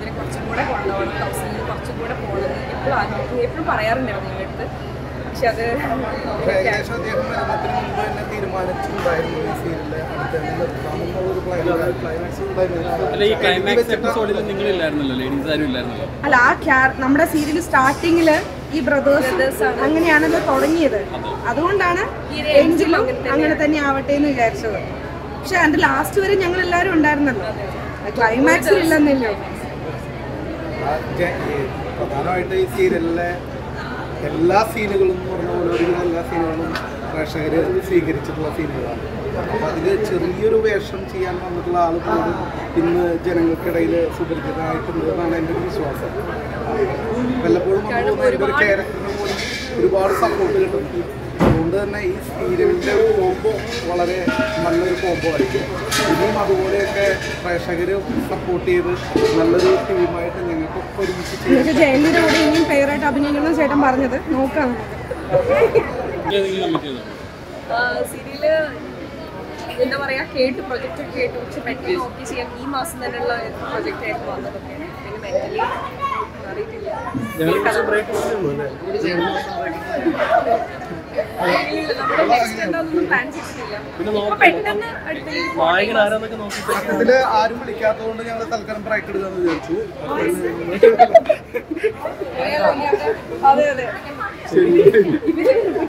ഇതിനെ കുറച്ചും കൂടെ കൊണ്ടുപോകണം തൗസൻഡിൽ കുറച്ചും കൂടെ പോകണം എപ്പോഴും ആഗ്രഹിക്കും എപ്പോഴും പറയാറുണ്ടായിരുന്നു ഞങ്ങളുടെ അടുത്ത് പക്ഷെ അത് ഏകദേശം അദ്ദേഹം മരണത്തിന് മുമ്പ് തന്നെ തീരുമാനിച്ചിട്ടുണ്ടായിരുന്നു ഈ സീരിയലിൽ അടുത്ത് തന്നെ നിർത്താമെന്നുള്ളൊരു ക്ലൈമാക്സ് അല്ല ഈ ക്ലൈമാക്സ് എപ്പിസോഡിൽ നിങ്ങളില്ലായിരുന്നല്ലോ ലേഡീസ് ആരും ഇല്ലായിരുന്നല്ലോ അല്ല ആ ക്യാ- നമ്മുടെ സീരിയൽ സ്റ്റാർട്ടിങ്ങിൽ ഈ ബ്രദേഴ്സ് അങ്ങനെയാണല്ലോ തുടങ്ങിയത് അതുകൊണ്ടാണ് എങ്കിലും അങ്ങനെ തന്നെ ആവട്ടെ എന്ന് വിചാരിച്ചത് പക്ഷെ അതിന്റെ ലാസ്റ്റ് വരെ ഞങ്ങൾ എല്ലാവരും ഉണ്ടായിരുന്നല്ലോ ക്ലൈമാക്സിൽ ഇല്ലെന്നല്ലോ ആ ജ- ഈ പ്രധാനമായിട്ട് ഈ സീരിയലിലെ എല്ലാ സീനുകളും എന്ന് പറഞ്ഞ പോലെ ഒരുവിധം എല്ലാ സീനുകളും പ്രേക്ഷകർ സ്വീകരിച്ചിട്ടുള്ള സീനുകളാണ് അപ്പോൾ അതിൽ ചെറിയൊരു വേഷം ചെയ്യാൻ വന്നിട്ടുള്ള ആൾ പോലും ഇന്ന് ജനങ്ങൾക്കിടയിൽ സുപരിചിതനായിട്ടുണ്ട് എന്നാണ് എൻ്റെ ഒരു വിശ്വാസം വല്ലപ്പോഴും വന്നു പോകുന്ന എൻ്റെ ഒരു ക്യാരക്ടറിന് പോലും ഒരുപാട് സപ്പോർട്ട് കിട്ടുന്നു അതുകൊണ്ട് തന്നെ ഈ സീരിയലിൻ്റെ ഒരു കോംബോ വളരെ നല്ലൊരു കോംബോ ആയിരിക്കും ഇനിയും അതുപോലെയൊക്കെ പ്രേക്ഷകർ സപ്പോർട്ട് ചെയ്ത് നല്ലൊരു ടീമായിട്ട് ഞങ്ങൾക്കൊക്കെ ഒരുമിച്ച് ചെയ്യാൻ പക്ഷെ ജയലിന്റെ കൂടെ ഇനിയും പേരായിട്ട് അഭിനയിക്കണം എന്ന് ചേട്ടൻ പറഞ്ഞത് നോക്കാം ഏതെങ്കിലും കമ്മിറ്റ് ചെയ്തോ സീരിയല് എന്താ പറയാ കേട്ടു പ്രൊജക്റ്റ് ഒക്കെ കേട്ടു പക്ഷെ പെട്ടെന്ന് ഓക്കെ ചെയ്യാൻ ഈ മാസം തന്നെയുള്ള പ്രൊജക്റ്റ് ആയിരുന്നു വന്നതൊക്കെ പിന്നെ മെന്റലി അറിയിട്ടില്ല ഇല്ല, നമ്മുടെ next എന്താണെന്നൊന്നും plan ചെയ്തിട്ടില്ല. ഇപ്പൊ പെട്ടെന്ന് അടുത്തേക്ക് നായകൻ ആരാന്നൊക്കെ നോക്കി ഇതിൽ ആരും വിളിക്കാത്തതുകൊണ്ട് ഞങ്ങൾ തൽക്കാലം ബ്രേക്ക് എടുക്കാന്ന് വിചാരിച്ചു അതെ അതെ